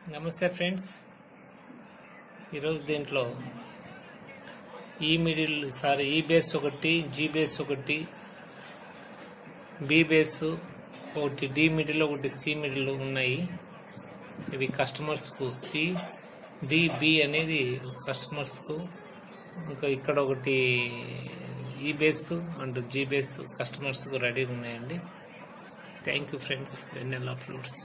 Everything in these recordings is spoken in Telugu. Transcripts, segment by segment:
నమస్తే ఫ్రెండ్స్ ఈరోజు దీంట్లో E middle sorry E base ఒకటి జీ బేస్ ఒకటి బి బేస్ ఒకటి డి మిడిల్ ఒకటి సి మిడిల్ ఉన్నాయి ఇవి కస్టమర్స్కు సి డి బి అనేది కస్టమర్స్కు ఇంకా ఇక్కడ ఒకటి E base and G base కస్టమర్స్కు రెడీగా ఉన్నాయండి thank you friends Vennela fruits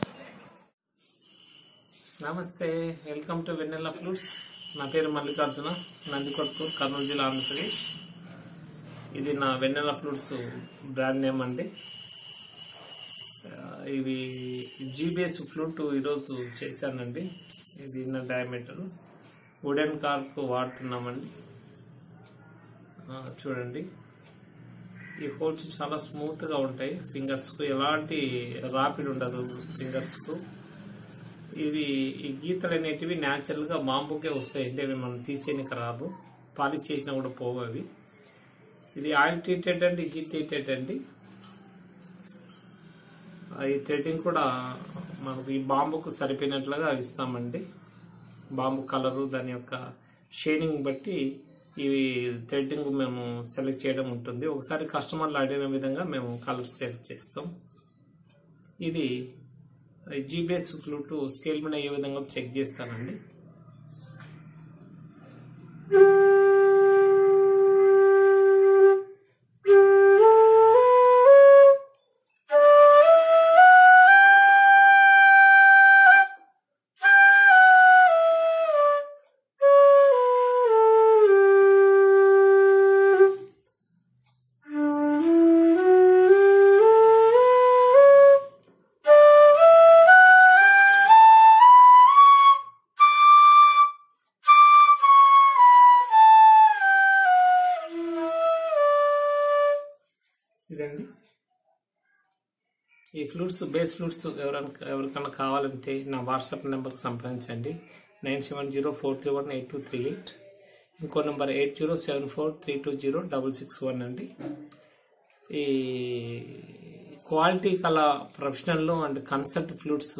నమస్తే వెల్కమ్ టు వెన్నెల్లా ఫ్రూట్స్ నా పేరు మల్లికార్జున నందికొట్కూరు కర్నూలు జిల్లా ఆంధ్రప్రదేశ్ ఇది నా వెన్నెల్లా ఫ్రూట్స్ బ్రాండ్ నేమ్ అండి ఆ, ఇవి జీబీఎస్ ఫ్లూట్ ఈరోజు చేశానండి ఇది నా డయామీటర్ వుడెన్ కార్కు వాడుతున్నామండి ఆ, చూడండి ఈ హోల్స్ చాలా స్మూత్ గా ఉంటాయి ఫింగర్స్ కు ఎలాంటి రాపిడ్ ఉండదు ఫింగర్స్ కు ఇవి ఈ గీతలు అనేటివి న్యాచురల్ గా బాంబుకే వస్తాయండి అవి మనం తీసేయనికి రాదు పాలిష్ చేసినా కూడా పోవు అవి ఇది ఆయిల్ ట్రీటెడ్ అండి హీట్ ట్రీటెడ్ అండి ఆ, ఈ థ్రెడ్డింగ్ కూడా మనకు ఈ బాంబుకు సరిపోయినట్లుగా అవి ఇస్తామండి బాంబు కలరు దాని యొక్క షేడింగ్ బట్టి ఇవి థ్రెడ్డింగ్ మేము సెలెక్ట్ చేయడం ఉంటుంది ఒకసారి కస్టమర్లు అడిగిన విధంగా మేము కలర్ సెలెక్ట్ చేస్తాం ఇది జీబీఎస్ ఫ్లూట్ స్కేల్ మీద ఏ విధంగా చెక్ చేస్తానండి ఇదండి ఈ ఫ్లూట్స్ బేస్ ఫ్లూట్స్ ఎవరైనా ఎవరికైనా కావాలంటే నా వాట్సాప్ నెంబర్కి సంప్రదించండి nine seven zero four three one eight two three eight ఇంకో number eight zero seven four three two zero double six one అండి ఈ క్వాలిటీ కల ప్రొఫెషనల్ అండ్ కన్సల్ట్ ఫ్లూట్స్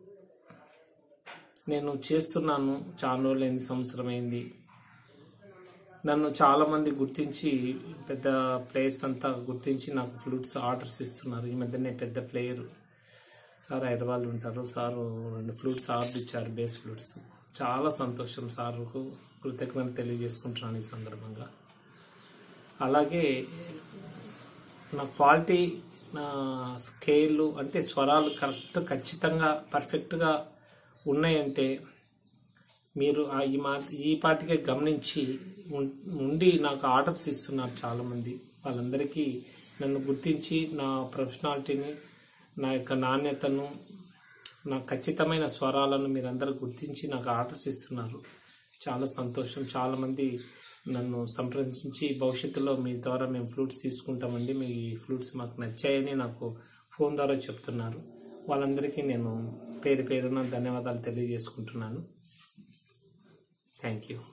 నేను చేస్తున్నాను చాలా రోజులైంది సంవత్సరం అయింది నన్ను చాలా మంది గుర్తించి పెద్ద ప్లేయర్స్ అంతా గుర్తించి నాకు ఫ్లూట్స్ ఆర్డర్స్ ఇస్తున్నారు ఈ మధ్యనే పెద్ద ప్లేయర్ సార్ హైదరాబాద్ ఉంటారు సారు రెండు ఫ్లూట్స్ ఆర్డర్ ఇచ్చారు బేస్ ఫ్లూట్స్ చాలా సంతోషం సార్కు కృతజ్ఞతలు తెలియజేసుకుంటున్నాను ఈ సందర్భంగా అలాగే నా క్వాలిటీ నా స్కేల్ అంటే స్వరాలు కరెక్ట్ ఖచ్చితంగా పర్ఫెక్ట్గా ఉన్నాయంటే మీరు ఆ ఈ మా ఈ పాటికే గమనించి ఉం- ఉండి నాకు ఆర్డర్స్ ఇస్తున్నారు చాలా మంది వాళ్ళందరికీ నన్ను గుర్తించి నా ప్రొఫెషనాలిటీని నా యొక్క నాణ్యతను నా ఖచ్చితమైన స్వరాలను మీరందరూ గుర్తించి నాకు ఆర్డర్స్ ఇస్తున్నారు చాలా సంతోషం చాలా మంది నన్ను సంప్రదించి భవిష్యత్తులో మీ ద్వారా మేము ఫ్లూట్స్ తీసుకుంటామండి మీ ఫ్లూట్స్ మాకు నచ్చాయని నాకు ఫోన్ ద్వారా చెప్తున్నారు వాళ్ళందరికీ నేను పేరు పేరున ధన్యవాదాలు తెలియజేసుకుంటున్నాను థ్యాంక్ యూ